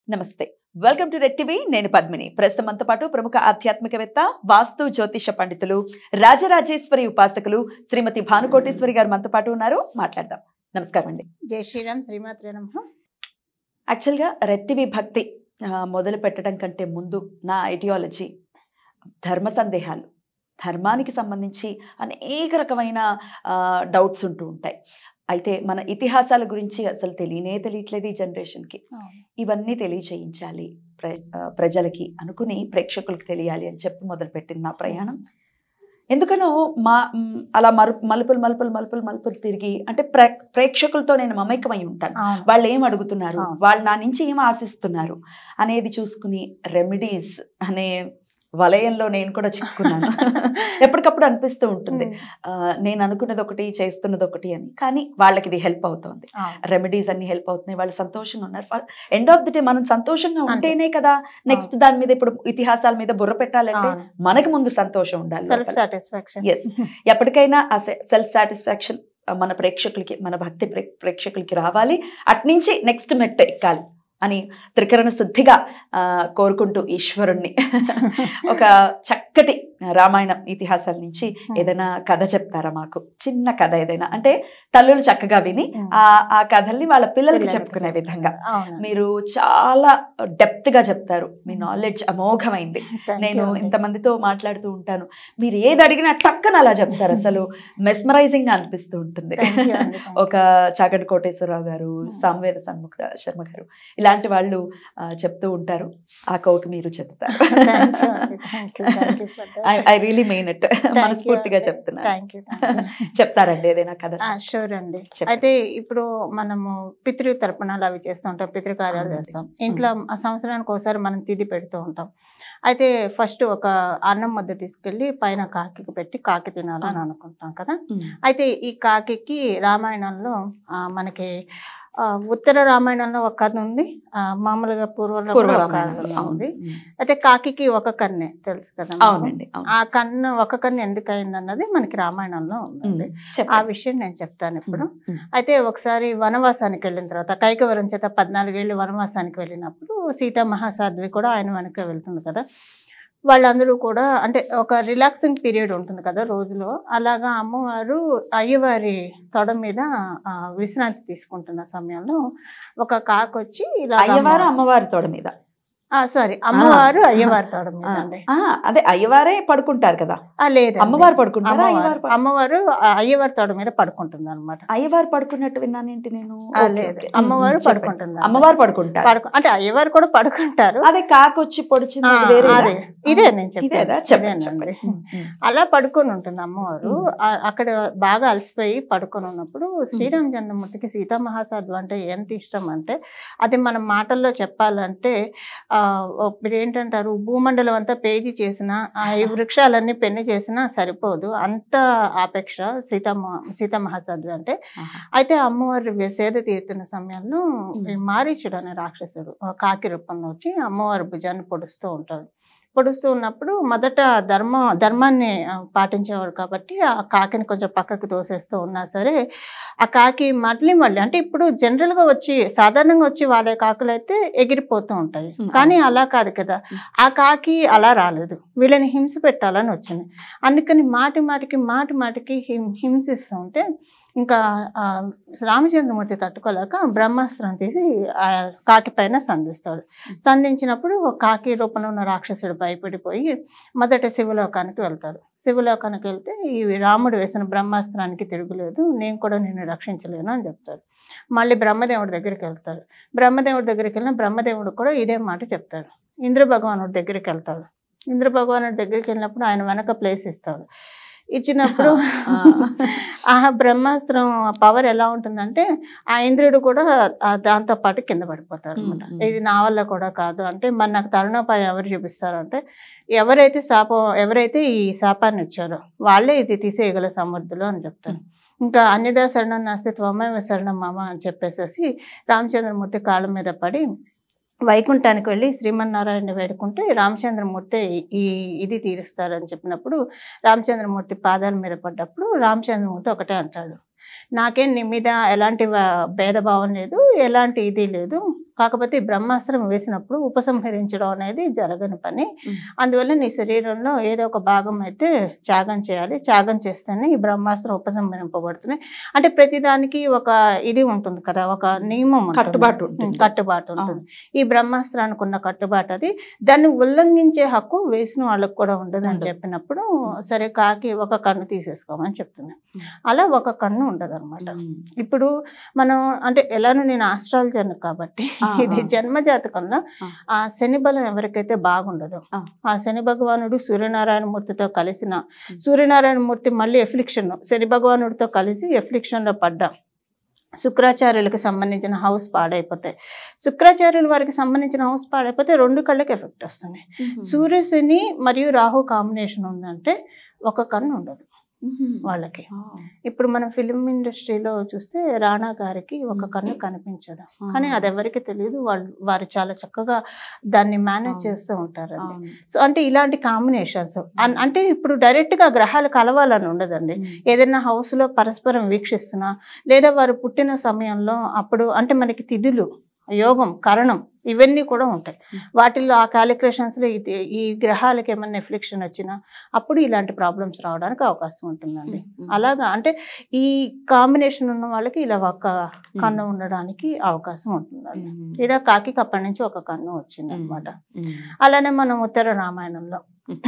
నమస్తే welcome to red TV నేను పద్మిని ప్రస్తుతం మనతో పాటు ప్రముఖ ఆధ్యాత్మికవేత్త వాస్తు జ్యోతిష పండితులు రాజరాజేశ్వరి ఉపాసకులు శ్రీమతి భానుకోటేశ్వరి గారు మనతో పాటు ఉన్నారు మాట్లాడదాం నమస్కారం అండి జై శ్రీరామ్ శ్రీమాత్రే నమ యాక్చువల్గా రెడ్ టీవీ భక్తి ఆ, మొదలు పెట్టడం కంటే ముందు నా ఐడియాలజీ ధర్మ సందేహాలు ధర్మానికి సంబంధించి అనేక రకమైన డౌట్స్ ఉంటూ ఉంటాయి అయితే మన ఇతిహాసాల గురించి అసలు తెలియనే తెలియట్లేదు ఈ జనరేషన్కి ఇవన్నీ తెలియచేయించాలి ప్ర ఆ, ప్రజలకి అనుకుని ప్రేక్షకులకు తెలియాలి అని చెప్పి మొదలుపెట్టింది నా ప్రయాణం ఎందుకనో మా మ్, అలా మరు మలుపులు మలుపులు మలుపులు మలుపులు తిరిగి అంటే ప్రే ప్రేక్షకులతో నేను మమైకమై ఉంటాను అవును వాళ్ళు ఏం అడుగుతున్నారు అవును. వాళ్ళు నా నుంచి ఏం ఆశిస్తున్నారు అనేది చూసుకుని రెమెడీస్ అనే వలయంలో నేను కూడా చిక్కున్నాను ఎప్పటికప్పుడు అనిపిస్తూ ఉంటుంది ఆ, నేను అనుకున్నది ఒకటి చేస్తున్నది ఒకటి అని కానీ వాళ్ళకి ఇది హెల్ప్ అవుతుంది అవును. రెమెడీస్ అన్ని హెల్ప్ అవుతున్నాయి వాళ్ళు సంతోషంగా ఉన్నారు ఎండ్ ఆఫ్ ది డే మనం సంతోషంగా అంతే. ఉంటేనే కదా నెక్స్ట్ దాని మీద ఇప్పుడు ఇతిహాసాల మీద బుర్ర పెట్టాలంటే అవును. మనకి ముందు సంతోషం ఉండాలి సెల్ఫ్ లోపల. Satisfaction Yes. ఎప్పటికైనా ఆ సెల్ఫ్ సాటిస్ఫాక్షన్ మన ప్రేక్షకులకి మన భక్తి ప్రే- ప్రేక్షకులకి రావాలి అట్నుంచి నెక్స్ట్ మెట్టు ఎక్కాలి అని త్రికరణ శుద్ధిగా ఆ, కోరుకుంటూ ఈశ్వరుణ్ణి ఒక చక్కటి రామాయణం ఇతిహాసాల నుంచి ఏదైనా కథ చెప్తారా మాకు చిన్న కథ ఏదైనా అంటే తల్లులు చక్కగా విని ఆ ఆ కథల్ని వాళ్ళ పిల్లలకి చెప్పుకునే విధంగా మీరు చాలా డెప్త్ గా చెప్తారు మీ నాలెడ్జ్ అమోఘమైంది నేను ఇంతమందితో మాట్లాడుతూ ఉంటాను మీరు ఏది అడిగినా టక్కన అలా చెప్తారు అసలు మెస్మరైజింగ్ గా అనిపిస్తూ ఉంటుంది ఒక చాగంటి కోటేశ్వరరావు గారు సామవేద సన్ముఖ శర్మ గారు ఇలాంటి వాళ్ళు ఆ, చెప్తూ ఉంటారు ఆ కోకి మీరు చెప్తారు ఐ రియలీ మెయిన్ ఇట్ మనస్ఫూర్తిగా చెప్తున్నారు థ్యాంక్ యూ చెప్తారండి ఏదైనా కథ షూర్ అండి చెప్పండి. అయితే ఇప్పుడు మనము పితృ తర్పణాలు అవి చేస్తూ ఉంటాం పితృకార్యాలు అవునండి. చేస్తాం ఇంట్లో ఆ సంవత్సరానికి ఒకసారి మనం తిది పెడుతూ ఉంటాం అయితే ఫస్ట్ ఒక అన్నం ముద్ద తీసుకెళ్ళి పైన కాకికి పెట్టి కాకి తినాలని అనుకుంటాం కదా అయితే ఈ కాకికి రామాయణంలో ఆ, మనకి ఆ, ఉత్తర రామాయణంలో ఒక కథ ఉంది ఆ, మామూలుగా పూర్వంలో కూడా ఒక కథ పూర్వరామాయణంలో ఉంది అవును. అయితే కాకికి ఒక కన్నే తెలుసు కదా మీకు? అవునండి అవును. ఆ కన్ను ఒక కన్ను ఎందుకు అయింది అన్నది మనకి రామాయణంలో ఉందండి ఆ చెప్పండి. విషయం నేను చెప్తాను ఇప్పుడు ఉమ్. అయితే ఒకసారి వనవాసానికి వెళ్ళిన తర్వాత కైకవరం చేత పద్నాలుగేళ్ళు వనవాసానికి వెళ్ళినప్పుడు సీతా మహాసాధ్వి కూడా ఆయన వెనక వెళ్తుంది కదా వాళ్ళందరూ కూడా అంటే ఒక రిలాక్సింగ్ పీరియడ్ ఉంటుంది కదా రోజులో అలాగా అమ్మవారు అయ్యవారి తొడ మీద ఆ, విశ్రాంతి తీసుకుంటున్న సమయంలో ఒక కాకొచ్చి ఇలా అయ్యవారు అమ్మవారి తోడ మీద సారీ అమ్మవారు అయ్యవారి తొడ మీద అండి ఆ, అదే అయ్యవారే పడుకుంటారు కదా ఆ, లేదండి. అమ్మవారు పడుకుంటారా అమ్మవారు అయ్యవారు పడు- అమ్మవారు ఆ అయ్యవారి తోడ మీద పడుకుంటుంది అనమాట అయ్యవారు పడుకున్నట్టు విన్నానేంటి నేను ఆ, ఓకే, లేదు. ఓకే. అమ్మవారు ఉమ్, చెప్పండి. పడుకుంటుంది అమ్మవారు పడుకుంటారు పడుకో అంటే అయ్యవారు కూడా పడుకుంటారు అదే కాకొచ్చి పొడిచింది ఆ, అది వేరేదా? అదే. ఇదే నేను చెప్పేది. ఇదేదా చెప్పండి ఇదేనండి. చెప్పండి ఉమ్, ఉమ్. అలా పడుకొని ఉంటుంది అమ్మవారు ఉమ్. ఆ- అక్కడ బాగా అలసిపోయి పడుకొని ఉన్నప్పుడు శ్రీరామచంద్రమూర్తికి సీతామహాసాధు అంటే ఎంత ఇష్టం అంటే అది మన మాటల్లో చెప్పాలంటే ఆ, ఇప్పుడు ఏంటంటారు భూమండలం అంతా పేజీ చేసిన ఈ వృక్షాలన్నీ పెళ్లి చేసినా సరిపోదు అంత ఆపేక్ష సీతమ్మ సీతమహాసాధు అంటే ఆహా. అయితే అమ్మవారి సేద తీరుతున్న సమయంలో ఉమ్. ఈ మారీచుడు అనే రాక్షసుడు ఆ కాకి రూపంలో వచ్చి అమ్మవారి భుజాన్ని పొడుస్తూ ఉంటాడు పొడుస్తూ ఉన్నప్పుడు మొదట ధర్మ ధర్మాన్ని ఆ, పాటించేవాడు కాబట్టి ఆ కాకిని కొంచెం పక్కకు తోసేస్తూ ఉన్నా సరే ఆ కాకి మళ్ళీ మళ్ళీ అంటే ఇప్పుడు జనరల్గా వచ్చి సాధారణంగా వచ్చి వాళ్ళే కాకులు అయితే ఎగిరిపోతూ ఉంటాయి ఉమ్, కానీ అలా కాదు కదా ఉమ్. ఆ కాకి అలా రాలేదు వీళ్ళని హింస పెట్టాలని వచ్చింది అందుకని మాటి మాటికి మాటి మాటికి హిం హింసిస్తూ ఉంటే ఇంకా ఆ, రామచంద్రమూర్తి తట్టుకోలేక బ్రహ్మాస్త్రం తీసి ఆ కాకి పైన సంధిస్తాడు సంధించినప్పుడు ఒక కాకి రూపంలో ఉన్న రాక్షసుడు భయపడిపోయి మొదట శివలోకానికి వెళ్తాడు శివలోకానికి వెళ్తే ఈ రాముడు వేసిన బ్రహ్మాస్త్రానికి తిరుగులేదు నేను కూడా నిన్ను రక్షించలేను అని చెప్తాడు మళ్ళీ బ్రహ్మదేవుడి దగ్గరికి వెళ్తాడు బ్రహ్మదేవుడి దగ్గరికి వెళ్ళిన బ్రహ్మదేవుడు కూడా ఇదే మాట చెప్తాడు ఇంద్ర భగవానుడి దగ్గరికి వెళ్తాడు ఇంద్ర భగవానుడి దగ్గరికి వెళ్ళినప్పుడు ఆయన వెనక ప్లేస్ ఇస్తాడు ఇచ్చినప్పుడు ఆ. ఆ బ్రహ్మాస్త్రం పవర్ ఎలా ఉంటుందంటే ఆ ఇంద్రుడు కూడా ఆ దాంతో పాటు కింద పడిపోతాడు అనమాట ఉమ్, ఉమ్. ఇది నా వల్ల కూడా కాదు అంటే మరి నాకు తరుణోపాయం ఎవరు చూపిస్తారు అంటే ఎవరైతే శాపం ఎవరైతే ఈ శాపాన్ని ఇచ్చారో వాళ్ళే ఇది తీసేయగల సమర్థులు అని చెప్తారు ఇంకా అన్నిదా శరణం నాస్తి త్వమేవ శరణం మామ అని చెప్పేసేసి రామచంద్రమూర్తి కాళ్ళ మీద పడి వైకుంఠానికి వెళ్ళి శ్రీమన్నారాయణ వేడుకుంటే రామచంద్రమూర్తి ఈ ఇది తీరుస్తారని చెప్పినప్పుడు రామచంద్రమూర్తి పాదాల మీద పడ్డప్పుడు రామచంద్రమూర్తి ఒకటే అంటాడు నాకేం నీ మీద ఎలాంటి వ- భేదభావం లేదు ఎలాంటి ఇది లేదు కాకపోతే ఈ బ్రహ్మాస్త్రం వేసినప్పుడు ఉపసంహరించడం అనేది జరగని పని Mm. అందువల్ల నీ శరీరంలో ఏదో ఒక భాగం అయితే త్యాగం చేయాలి త్యాగం చేస్తేనే ఈ బ్రహ్మాస్త్రం ఉపసంహరింపబడుతుంది అంటే ప్రతిదానికి ఒక ఇది ఉంటుంది కదా ఒక నియమం ఉంటుంది. కట్టుబాటు ఉంటుంది. ఉమ్, కట్టుబాటు ఉంటుంది ఈ బ్రహ్మాస్త్రానికి ఉన్న కట్టుబాటు అది దాన్ని ఉల్లంఘించే హక్కు వేసిన వాళ్ళకి కూడా ఉండదు అని ఉండదు. చెప్పినప్పుడు సరే కాకి ఒక కన్ను తీసేసుకోమని చెప్తుంది ఉమ్. అలా ఒక కన్ను ఉండదు అనమాట ఉమ్. ఇప్పుడు మనం అంటే ఎలానో నేను ఆస్ట్రాలజర్ కాబట్టి ఆ, ఇది ఆ. జన్మ జాతకంలో ఆ. ఆ శని బలం ఎవరికైతే బాగుండదో ఆ. ఆ శని భగవానుడు సూర్యనారాయణ మూర్తితో కలిసిన సూర్యనారాయణ మూర్తి మళ్ళీ ఎఫ్లిక్షన్ శని భగవానుడితో కలిసి ఎఫ్లిక్షన్ లో పడ్డా శుక్రాచార్యులకు సంబంధించిన హౌస్ పాడైపోతాయి శుక్రాచార్యుల వారికి సంబంధించిన హౌస్ పాడైపోతే రెండు కళ్ళకి ఎఫెక్ట్ వస్తుంది ఉమ్. సూర్యశని మరియు రాహు కాంబినేషన్ ఉందంటే ఒక కన్ను ఉండదు ఉమ్. వాళ్ళకి ఆ. ఇప్పుడు మనం ఫిలిం ఇండస్ట్రీలో చూస్తే రాణా గారికి ఒక కన్ను కనిపించదు కానీ అది ఎవరికి తెలియదు వాళ్ళు వారు చాలా చక్కగా దాన్ని మేనేజ్ అవును. చేస్తూ ఉంటారండి అవును. సో అంటే ఇలాంటి కాంబినేషన్స్ అంటే ఇప్పుడు డైరెక్ట్ గా గ్రహాలు కలవాలని ఉండదండి ఉమ్. ఏదైనా house లో పరస్పరం వీక్షిస్తున్నా లేదా వారు పుట్టిన సమయంలో అప్పుడు అంటే మనకి తిథులు యోగం కరణం ఇవన్నీ కూడా ఉంటాయి Hmm. వాటిల్లో ఆ క్యాలిక్యులేషన్స్లో ఇది ఈ గ్రహాలకి ఏమన్నా ఎఫ్లిక్షన్ వచ్చినా అప్పుడు ఇలాంటి ప్రాబ్లమ్స్ రావడానికి అవకాశం ఉంటుందండి ఉమ్. అలాగా అంటే ఈ కాంబినేషన్ ఉన్న వాళ్ళకి ఇలా ఒక కన్ను ఉండడానికి అవకాశం ఉంటుందండి ఉమ్. ఇలా కాకి అప్పటి నుంచి ఒక కన్ను వచ్చింది అనమాట ఉమ్. అలానే మనం ఉత్తర రామాయణంలో ఉమ్.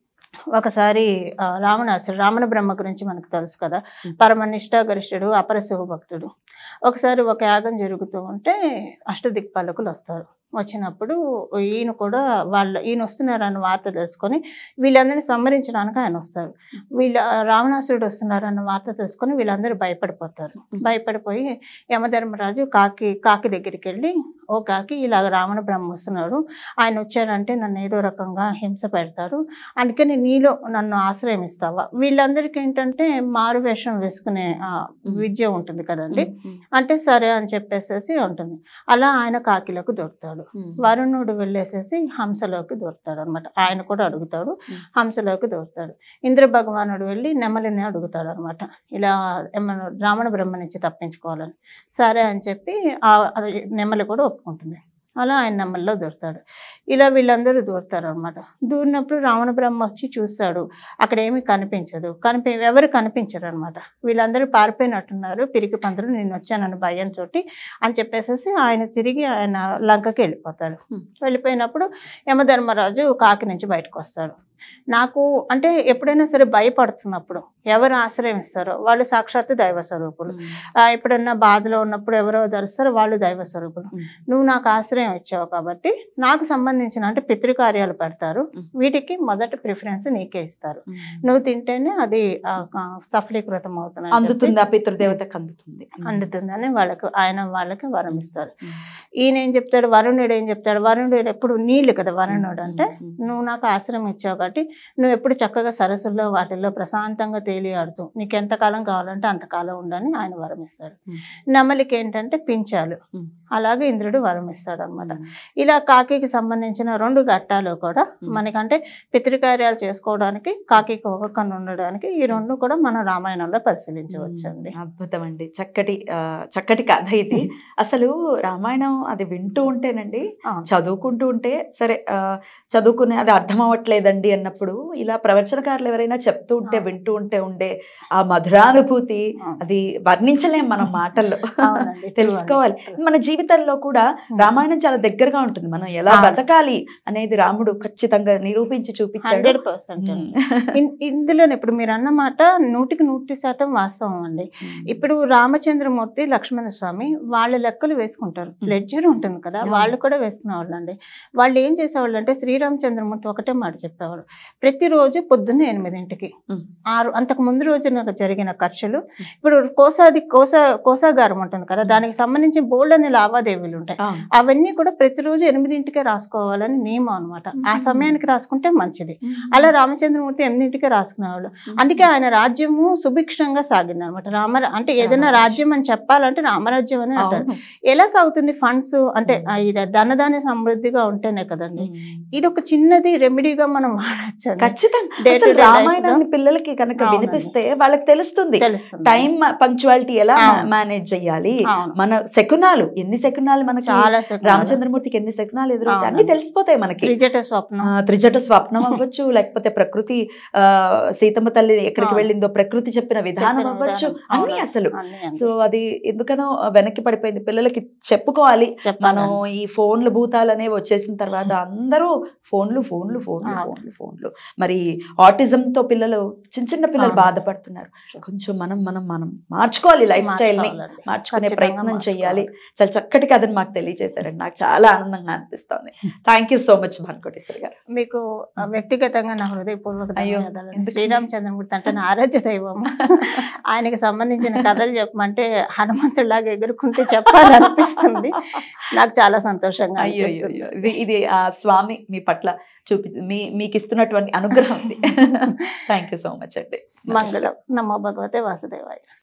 ఒకసారి ఆ, రావణాసుడు రావణ బ్రహ్మ గురించి మనకు తెలుసు కదా ఉమ్. పరమ నిష్ఠాగరిష్ఠుడు అపరశివ భక్తుడు ఒకసారి ఒక యాగం జరుగుతూ ఉంటే అష్టదిక్పాలకులు వస్తారు వచ్చినప్పుడు ఈయన కూడా వాళ్ళ ఈయన వస్తున్నారన్న వార్త తెలుసుకొని వీళ్ళందరినీ సంహరించడానికి ఆయన వస్తారు వీళ్ళ రావణాసురుడు వస్తున్నారన్న వార్త తెలుసుకొని వీళ్ళందరూ భయపడిపోతారు భయపడిపోయి యమధర్మరాజు కాకి కాకి దగ్గరికి వెళ్ళి ఓ కాకి ఇలాగ రావణ బ్రహ్మ వస్తున్నాడు ఆయన వచ్చాడంటే నన్ను ఏదో రకంగా హింస పెడతారు అందుకని నీలో నన్ను ఆశ్రయం ఇస్తావా వీళ్ళందరికీ ఏంటంటే మారు వేషం వేసుకునే ఆ, విద్య ఉంటుంది కదండి ఉమ్. అంటే సరే అని చెప్పేసేసి ఉంటుంది అలా ఆయన కాకిలకు దొరుకుతాడు ఉమ్. వరుణుడు వెళ్ళేసేసి హంసలోకి దొరుకుతాడు అనమాట ఆయన కూడా అడుగుతాడు Hmm. హంసలోకి దొరుకుతాడు ఇంద్ర భగవానుడు వెళ్ళి నెమలిని అడుగుతాడు అనమాట ఇలా ఏమన్నా రావణ బ్రహ్మ నుంచి తప్పించుకోవాలని సరే అని చెప్పి ఆ అది నెమలి కూడా ఒప్పుకుంటుంది అలా ఆయన నెమలిలో దొరుకుతాడు ఇలా వీళ్ళందరూ దూరుతారు అనమాట దూరినప్పుడు రావణ బ్రహ్మ వచ్చి చూస్తాడు అక్కడ ఏమీ కనిపించదు కనిపి ఎవరు కనిపించరు అనమాట వీళ్ళందరూ పారిపోయినట్టున్నారు పిరికి పంతులు నేను వచ్చానని భయంతో అని చెప్పేసేసి ఆయన తిరిగి ఆయన లంకకి వెళ్ళిపోతాడు Hmm. వెళ్ళిపోయినప్పుడు యమధర్మరాజు కాకి నుంచి బయటకు వస్తాడు నాకు అంటే ఎప్పుడైనా సరే భయపడుతున్నప్పుడు ఎవరు ఆశ్రయం ఇస్తారో వాళ్ళు సాక్షాత్తు దైవ స్వరూపులు ఉమ్. ఆ, ఎప్పుడన్నా బాధలో ఉన్నప్పుడు ఎవరో ధరుస్తారో వాళ్ళు దైవ స్వరూపులు ఉమ్. నువ్వు నాకు ఆశ్రయం ఇచ్చావు కాబట్టి నాకు సంబంధించిన అంటే పితృకార్యాలు పెడతారు ఉమ్. వీటికి మొదటి ప్రిఫరెన్స్ నీకే ఇస్తారు ఉమ్. నువ్వు తింటేనే అది ఆ, ఆ, సఫలీకృతం అవుతుంది అందుతుంది ఆ పితృదేవతకు అందుతుంది ఉమ్. అందుతుందని వాళ్ళకు ఆయన వాళ్ళకి వరం ఇస్తారు ఉమ్. ఈయన ఏం చెప్తాడు వరుణుడు ఏం చెప్తాడు వరుణుడు ఎప్పుడు నీళ్ళు కదా వరుణుడు అంటే ఉమ్. నువ్వు నాకు ఆశ్రయం ఇచ్చావు కాబట్టి నువ్వు ఎప్పుడు చక్కగా సరస్సుల్లో వాటిల్లో ప్రశాంతంగా తేలి ఆడుతూ నీకు ఎంతకాలం కావాలంటే అంతకాలం ఉండని ఆయన వరం ఇస్తాడు ఉమ్. నెమలికి ఏంటంటే పించాలు ఉమ్. అలాగే ఇంద్రుడు వరం ఇస్తాడు అనమాట ఉమ్. ఇలా కాకికి సంబంధించిన రెండు ఘట్టాలు కూడా ఉమ్. మనకంటే పితృకార్యాలు చేసుకోవడానికి కాకికి ఒక కన్ను ఉండడానికి ఈ రెండు కూడా మనం రామాయణంలో పరిశీలించవచ్చండి అద్భుతం అండి చక్కటి ఆ, చక్కటి కథ ఇది అసలు రామాయణం అది వింటూ ఉంటేనండి అవును. చదువుకుంటూ ఉంటే సరే ఆ, చదువుకునే అది అర్థం అవ్వట్లేదండి అన్నప్పుడు ఇలా ప్రవచనకారులు ఎవరైనా చెప్తూ ఉంటే ఆ. వింటూ ఉంటే ఉండే ఆ మధురానుభూతి అవును. అది వర్ణించలేం మనం మాటల్లో అవునండి, true తెలుసుకోవాలి అండి. మన జీవితంలో కూడా రామాయణం చాలా దగ్గరగా ఉంటుంది మనం ఎలా అవును. బతకాలి అనేది రాముడు ఖచ్చితంగా నిరూపించి చూపించాడు హండ్రెడ్ పర్సెంట్ ఉమ్. ఇందులో ఇప్పుడు మీరు అన్నమాట నూటికి నూటి శాతం వాస్తవం అండి ఇప్పుడు రామచంద్రమూర్తి లక్ష్మణ స్వామి వాళ్ళ లెక్కలు వేసుకుంటారు Hmm. లెడ్జర్ ఉంటుంది కదా అవును. వాళ్ళు కూడా వేసుకునే అండి వాళ్ళు ఏం చేసేవాళ్ళు అంటే శ్రీరామచంద్రమూర్తి ఒకటే మాట చెప్పేవారు ప్రతిరోజు పొద్దున్న ఎనిమిదింటికి Hmm. ఆరు అంతకు ముందు రోజున జరిగిన ఖర్చులు ఇప్పుడు కోసాది కోస కోసాగారం ఉంటుంది కదా దానికి సంబంధించి బోల్డ్ అనే లావాదేవీలు ఉంటాయి అవును. అవన్నీ కూడా ప్రతిరోజు ఎనిమిదింటికే రాసుకోవాలని నియమం అనమాట ఆ Hmm. సమయానికి రాసుకుంటే మంచిది అలా రామచంద్రమూర్తి ఎనిమిదింటికే రాసుకునేవాళ్ళు అందుకే ఆయన రాజ్యము సుభిక్షంగా సాగింది అనమాట రామ అంటే ఏదైనా రామరాజ్యం. రాజ్యం అని చెప్పాలంటే రామరాజ్యం అని అంటారు అవును. ఎలా సాగుతుంది ఫండ్స్ అంటే ఉమ్. ఆ ఇది ధనధాన్య సమృద్ధిగా ఉంటేనే కదండి ఉమ్. ఇది ఒక చిన్నది రెమెడీగా మనం ఉపయోగపడచ్చు ఖచ్చితంగా Day to అసలు day life లో- రామాయణాన్ని పిల్లలకి కనుక అవునండి. వినిపిస్తే వాళ్ళకి తెలుస్తుంది తెలుస్తుంది టైం పంక్చువాలిటీ ఎలా అవును. మేనేజ్ చేయాలి అవును. మన శకునాలు ఎన్ని శకునాలు మనకి చాలా శకునాలు. రామచంద్రమూర్తికి ఎన్ని శకునాలు ఎదురవుతాయి అవును. అన్ని తెలిసిపోతాయి మనకి త్రిజట స్వప్నం ఆ, త్రిజట స్వప్నం అవ్వచ్చు లేకపోతే ప్రకృతి ఆ సీతమ్మ తల్లి ఎక్కడికి అవును. వెళ్ళిందో ప్రకృతి చెప్పిన విధానం చెప్పిన అవ్వచ్చు విధానం. అన్ని అవును. అసలు అన్నీ అన్నీ. సో అది ఎందుకనో వెనక్కి పడిపోయింది పిల్లలకి చెప్పుకోవాలి మనం చెప్పాలండి. ఈ ఫోన్లు భూతాలు అనేవి వచ్చేసిన తర్వాత అందరూ ఫోన్లు ఫోన్లు ఫోన్లు అవును. ఫోన్లు ఫోన్లు మరి ఆటిజం తో పిల్లలు చిన్న చిన్న పిల్లలు అవును. బాధపడుతున్నారు కొంచెం మనం మనం మనం మార్చుకోవాలి లైఫ్ స్టైల్ ని మార్చుకోవాలండి. మార్చుకునే ఖచ్చితంగా ప్రయత్నం మార్చుకోవాలి. చేయాలి చాలా చక్కటి కథని మాకు తెలియజేశారండి నాకు చాలా ఆనందంగా అనిపిస్తోంది thank you so much Bhanukoteswari గారు మీకు ఆ, వ్యక్తిగతంగా నా హృదయపూర్వక అయ్యో, ధన్యవాదాలు ఎందుకు? శ్రీరామచంద్రమూర్తి అంటే నా ఆరాధ్య దైవం ఆయనకి సంబంధించిన కథలు చెప్పమంటే హనుమంతుడిలాగా ఎగురుకుంటే చెప్పాలనిపిస్తుంది నాకు చాలా సంతోషంగా అయ్యో అయ్యో అనిపిస్తుంది. అయ్యో. ఇది ఇది ఆ స్వామి మీ పట్ల చూపి మీ మీకు ఇస్తున్నటువంటి అనుగ్రహం ఇది థ్యాంక్ యూ సో మచ్ అండి మంగళం నమో భగవతే వాసుదేవాయ